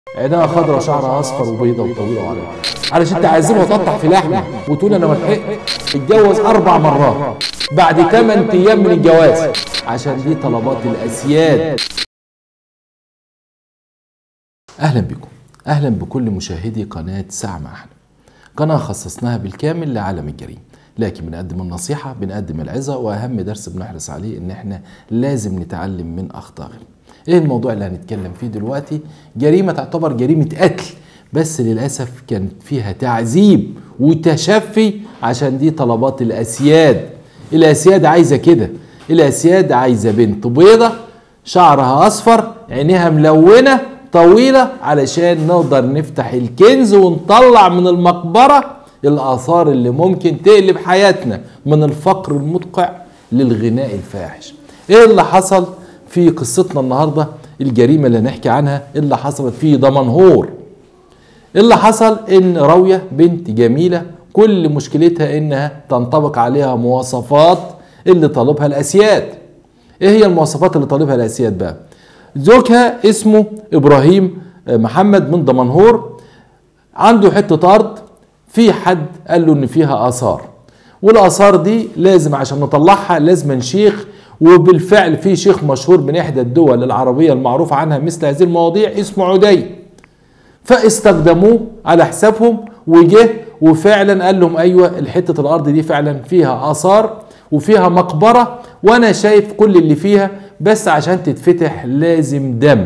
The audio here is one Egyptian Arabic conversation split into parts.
عينها خضرا وشعرها اصفر وبيضه وطويله وعريضه علشان تعذبها وتقطع في لحمه وتقول انا ما لحقت اتجوز اربع مرات بعد 8 ايام من الجواز عشان دي طلبات الاسياد اهلا بكم اهلا بكل مشاهدي قناه ساعه مع احنا قناه خصصناها بالكامل لعالم الجريمه لكن بنقدم النصيحه بنقدم العظه واهم درس بنحرص عليه ان احنا لازم نتعلم من اخطاء غيرنا ايه الموضوع اللي هنتكلم فيه دلوقتي جريمه تعتبر جريمه قتل بس للاسف كان فيها تعذيب وتشفي عشان دي طلبات الاسياد الاسياد عايزه كده الاسياد عايزه بنت بيضه شعرها اصفر عينيها ملونه طويله علشان نقدر نفتح الكنز ونطلع من المقبره الاثار اللي ممكن تقلب حياتنا من الفقر المدقع للغناء الفاحش ايه اللي حصل في قصتنا النهارده الجريمه اللي هنحكي عنها اللي حصلت في دمنهور اللي حصل ان راويه بنت جميله كل مشكلتها انها تنطبق عليها مواصفات اللي طالبها الاسياد ايه هي المواصفات اللي طالبها الاسياد بقى زوجها اسمه ابراهيم محمد من دمنهور عنده حته ارض في حد قال له ان فيها اثار والاثار دي لازم عشان نطلعها لازم شيخ وبالفعل في شيخ مشهور من احدى الدول العربيه المعروف عنها مثل هذه المواضيع اسمه عدي فاستخدموه على حسابهم وجه وفعلا قال لهم ايوه الحته الارض دي فعلا فيها اثار وفيها مقبره وانا شايف كل اللي فيها بس عشان تتفتح لازم دم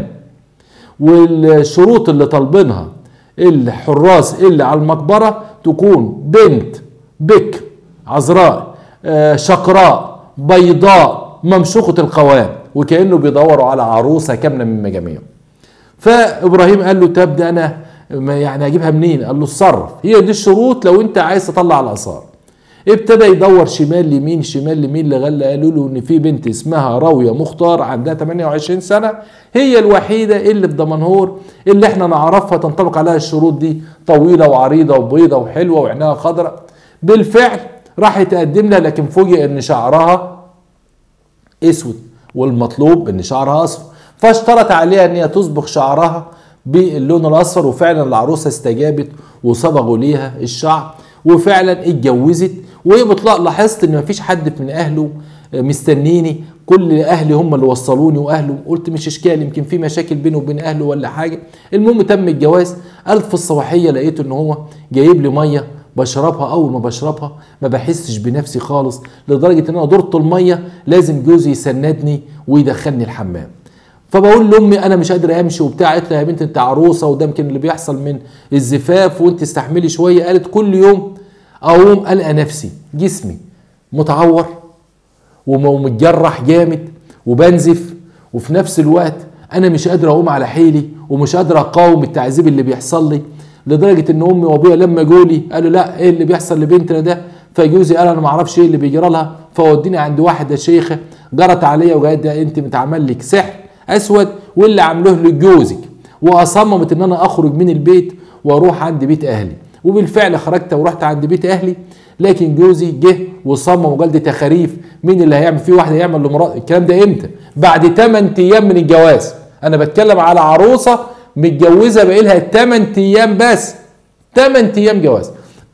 والشروط اللي طالبينها الحراس اللي على المقبره تكون بنت بك عذراء شقراء بيضاء ممشوخة القوام وكأنه بيدوروا على عروسة كاملة من مجاميعهم فإبراهيم قال له طب ده أنا يعني أجيبها منين؟ قال له اتصرف هي دي الشروط لو أنت عايز تطلع الآثار ابتدى يدور شمال يمين شمال يمين لغايه قالوا له ان في بنت اسمها راويه مختار عندها 28 سنه هي الوحيده اللي في دمنهور اللي احنا نعرفها تنطبق عليها الشروط دي طويله وعريضه وبيضه وحلوه وعينها خضراء بالفعل راح يتقدم لها لكن فوجئ ان شعرها اسود والمطلوب ان شعرها اصفر فاشترط عليها ان هي تصبغ شعرها باللون الاصفر وفعلا العروسه استجابت وصبغوا ليها الشعر وفعلا اتجوزت وهي بتطلع لاحظت ان مفيش حد من اهله مستنيني كل اهلي هم اللي وصلوني واهله قلت مش اشكال يمكن في مشاكل بينه وبين اهله ولا حاجه المهم تم الجواز قالت في الصباحيه لقيت ان هو جايب لي ميه بشربها اول ما بشربها ما بحسش بنفسي خالص لدرجه ان انا دورت الميه لازم جوزي يسندني ويدخلني الحمام فبقول لامي انا مش قادر امشي وبتاع قالت لها يا بنت انت عروسه وده يمكن اللي بيحصل من الزفاف وانت استحملي شويه قالت كل يوم اقوم القى نفسي جسمي متعور ومتجرح جامد وبنزف وفي نفس الوقت انا مش قادر اقوم على حيلي ومش قادر اقاوم التعذيب اللي بيحصل لي لدرجه ان امي وابويا لما جولي قالوا لا ايه اللي بيحصل لبنتنا ده فجوزي قال انا ما اعرفش ايه اللي بيجرى لها فوديني عند واحده شيخه جرت عليا وقالت ده انت متعمل لك سحر اسود واللي عاملوه لجوزك واصممت ان انا اخرج من البيت واروح عند بيت اهلي وبالفعل خرجت ورحت عند بيت اهلي لكن جوزي جه وصمم وقال دي تخاريف مين اللي هيعمل في واحد هيعمل لمرات الكلام ده امتى بعد 8 ايام من الجواز انا بتكلم على عروسه متجوزه بقى لها 8 ايام بس 8 ايام جواز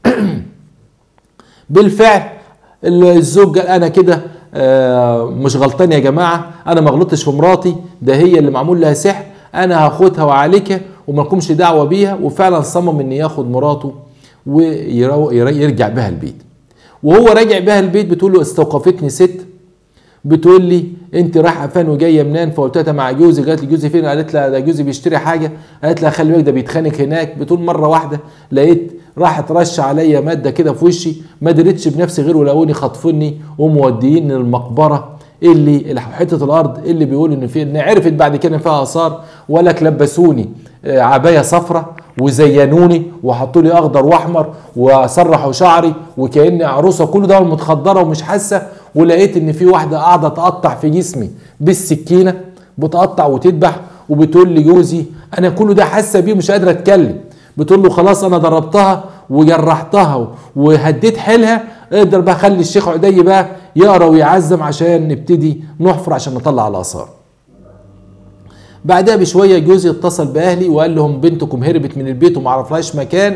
بالفعل الزوج قال انا كده مش غلطان يا جماعه انا ما غلطتش في مراتي ده هي اللي معمول لها سحر انا هاخدها وعليكها وما لكمش دعوه بيها وفعلا صمم ان ياخد مراته ويرجع بها البيت وهو راجع بها البيت بتقول له استوقفتني ست بتقول لي انت رايحه فين وجايه منين فقلت لها مع جوزي قالت لي جوزي فين قالت لها ده جوزي بيشتري حاجه قالت لها خلي بالك ده بيتخانق هناك بتقول مره واحده لقيت راحت رش عليا ماده كده في وشي ما دريتش بنفسي غير ولقوني خاطفني وموديين المقبره اللي حته الارض اللي بيقول ان في ان عرفت بعد كده ان فيها اثار ولك لبسوني عبايه صفراء وزينوني وحطوا لي اخضر واحمر وسرحوا شعري وكاني عروسه كل ده متخدره ومش حاسه ولقيت ان في واحده قاعده تقطع في جسمي بالسكينه بتقطع وتذبح وبتقول لي جوزي انا كل ده حاسه بيه مش قادره اتكلم بتقول له خلاص انا ضربتها وجرحتها وهديت حيلها اقدر بقى خلي الشيخ عدي بقى يقرا ويعزم عشان نبتدي نحفر عشان نطلع الاثار بعدها بشويه جوزي اتصل باهلي وقال لهم بنتكم هربت من البيت وما عرفلهاش مكان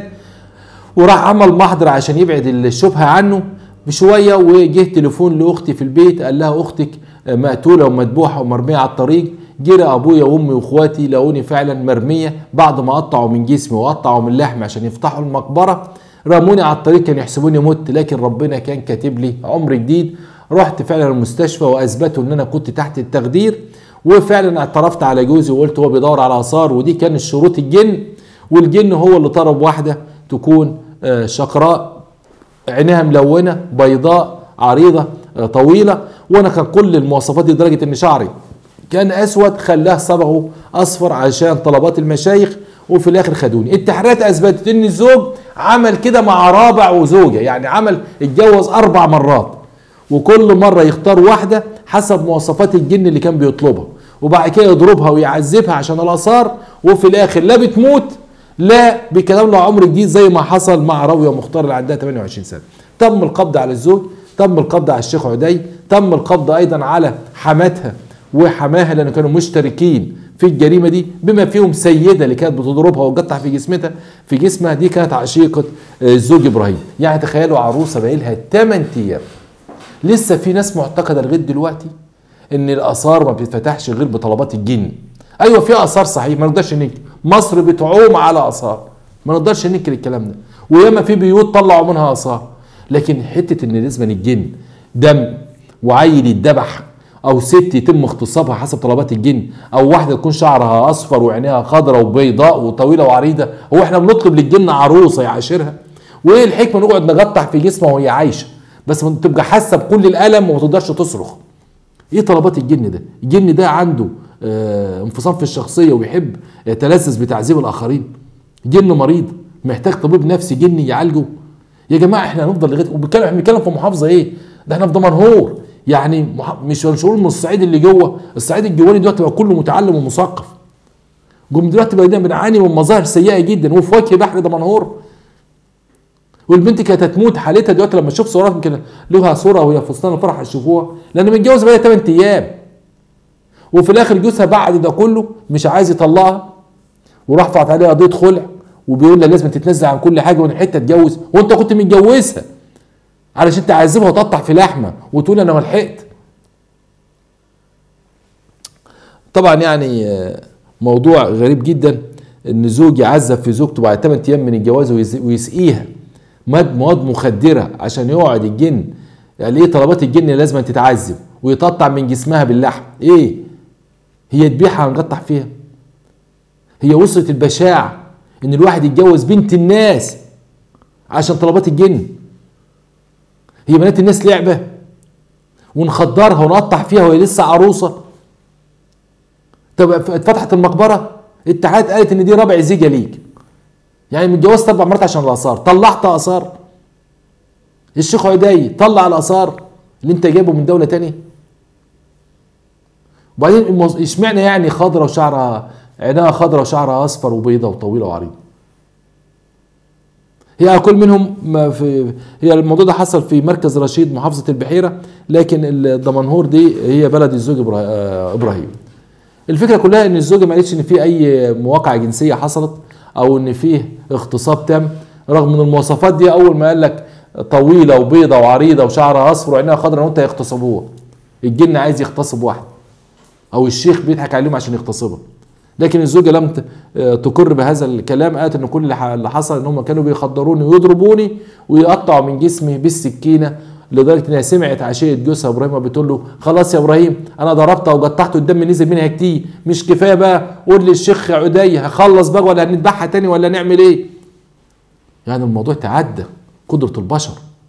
وراح عمل محضر عشان يبعد الشبهه عنه بشويه وجه تليفون لاختي في البيت قال لها اختك مقتوله ومذبوحه ومرميه على الطريق جرى ابويا وامي واخواتي لقوني فعلا مرميه بعد ما قطعوا من جسمي وقطعوا من لحمي عشان يفتحوا المقبره رموني على الطريق كانوا يحسبوني مت لكن ربنا كان كاتب لي عمر جديد رحت فعلا المستشفى واثبتوا ان انا كنت تحت التخدير وفعلا اعترفت على جوزي وقلت هو بيدور على اثار ودي كان شروط الجن والجن هو اللي طلب واحده تكون آه، شقراء عينها ملونه بيضاء عريضه آه، طويله وانا كان كل المواصفات دي لدرجه ان شعري كان اسود خلاه صبغه اصفر عشان طلبات المشايخ وفي الاخر خدوني التحريات اثبتت ان الزوج عمل كده مع رابع وزوجه يعني عمل اتجوز اربع مرات وكل مره يختار واحده حسب مواصفات الجن اللي كان بيطلبها وبعد كده يضربها ويعذبها عشان الاثار وفي الاخر لا بتموت لا بيكلم له عمر جديد زي ما حصل مع راويه مختار اللي عندها 28 سنه تم القبض على الزوج تم القبض على الشيخ عدي تم القبض ايضا على حماتها وحماها لان كانوا مشتركين في الجريمه دي بما فيهم سيده اللي كانت بتضربها وتقطع في جسمها في جسمها دي كانت عشيقه آه، الزوج ابراهيم يعني تخيلوا عروسه باقي لها 8 ايام لسه في ناس معتقده لغايه دلوقتي ان الاثار ما بتتفتحش غير بطلبات الجن ايوه في اثار صحيح ما نقدرش ننكر مصر بتعوم على اثار ما نقدرش ننكر الكلام ده وياما في بيوت طلعوا منها اثار لكن حته ان لازم الجن دم وعيل يتذبح او ست يتم اغتصابها حسب طلبات الجن او واحده تكون شعرها اصفر وعينيها خضراء وبيضاء وطويله وعريضه هو احنا بنطلب للجن عروسه يعاشرها وايه الحكمه نقعد نقطع في جسمها وهي عايشه بس ما تبقى حاسه بكل الالم وما تقدرش تصرخ ايه طلبات الجن ده الجن ده عنده آه انفصام في الشخصيه وبيحب يتلذذ بتعذيب الاخرين جن مريض محتاج طبيب نفسي جني يعالجه يا جماعه احنا هنفضل لغايه وبنتكلم احنا بنتكلم في محافظه ايه ده احنا في دمنهور يعني مح... مش مش هقول من الصعيد اللي جوه الصعيد الجواني دلوقتي بقى كله متعلم ومثقف جم دلوقتي بقينا بنعاني من مظاهر سيئه جدا وفي وجه بحر دمنهور والبنت كانت هتموت حالتها دلوقتي لما تشوف صورات يمكن لها صوره وهي في فستان الفرح هتشوفوها لان متجوز بقى 8 ايام وفي الاخر جوزها بعد ده كله مش عايز يطلقها وراح فعت عليها قضيه خلع وبيقول لها لازم تتنزل عن كل حاجه وان حته اتجوز وانت كنت متجوزها علشان تعذبها وتقطع في لحمه وتقول انا ما لحقت طبعا يعني آه، موضوع غريب جدا ان زوج يعذب في زوجته بعد 8 ايام من الجواز ويس- ويسقيها ماد مواد مخدره عشان يقعد الجن يعني ايه طلبات الجن لازم تتعذب ويتقطع من جسمها باللحم ايه هي ذبيحه هنقطع فيها هي وصلت البشاعه ان الواحد يتجوز بنت الناس عشان طلبات الجن هي بنات الناس لعبه ونخدرها ونقطع فيها وهي لسه عروسه طب اتفتحت المقبره الاتحاد قالت ان دي رابع زيجه ليك يعني متجوزت اربع مرات عشان الاثار طلعت اثار الشيخ عدي طلع الاثار اللي انت جايبه من دوله تانية وبعدين الموز- اشمعنى يعني خضرة وشعرها عينها خضرة وشعرها اصفر وبيضة وطويلة وعريضة هي كل منهم ما في هي الموضوع ده حصل في مركز رشيد محافظة البحيرة لكن الدمنهور دي هي بلد الزوج إبرا- آه، ابراهيم الفكره كلها ان الزوجه ما قالتش ان في اي مواقعه جنسيه حصلت او ان فيه اغتصاب تم رغم ان المواصفات دي اول ما قال لك طويله وبيضه وعريضه وشعرها اصفر وعينها خضراء وانت يغتصبوها الجن عايز يغتصب واحد او الشيخ بيضحك عليهم عشان يغتصبها لكن الزوجه لم ت- آه، تقر بهذا الكلام قالت ان كل اللي ح- اللي حصل ان هم كانوا بيخدروني ويضربوني ويقطعوا من جسمي بالسكينه لدرجه انها سمعت عشيه جوزها ابراهيم بتقول له خلاص يا ابراهيم انا ضربتها وقطعت والدم نزل منها كتير مش كفايه بقى قول للشيخ عدي هخلص بقى ولا هنذبحها تاني ولا نعمل ايه يعني الموضوع تعدى قدره البشر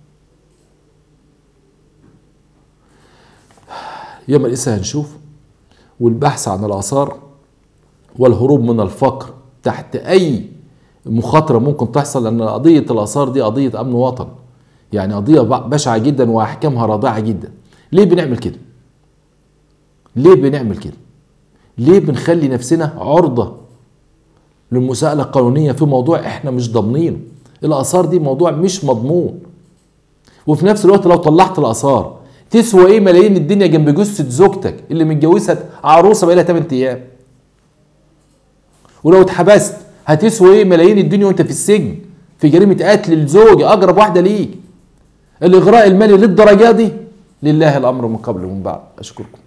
ياما لسه هنشوف والبحث عن الاثار والهروب من الفقر تحت اي مخاطره ممكن تحصل لان قضيه الاثار دي قضيه امن وطن يعني قضيه ب- بشعه جدا واحكامها رادعه جدا ليه بنعمل كده ليه بنعمل كده ليه بنخلي نفسنا عرضه للمساءله القانونيه في موضوع احنا مش ضامنينه الاثار دي موضوع مش مضمون وفي نفس الوقت لو طلعت الاثار تسوى ايه ملايين الدنيا جنب جثه زوجتك اللي متجوزها عروسه بقالها 8 ايام ولو اتحبست هتسوى ايه ملايين الدنيا وانت في السجن في جريمه قتل الزوجه اقرب واحده ليك الاغراء المالي للدرجه دي لله الامر من قبل ومن بعد اشكركم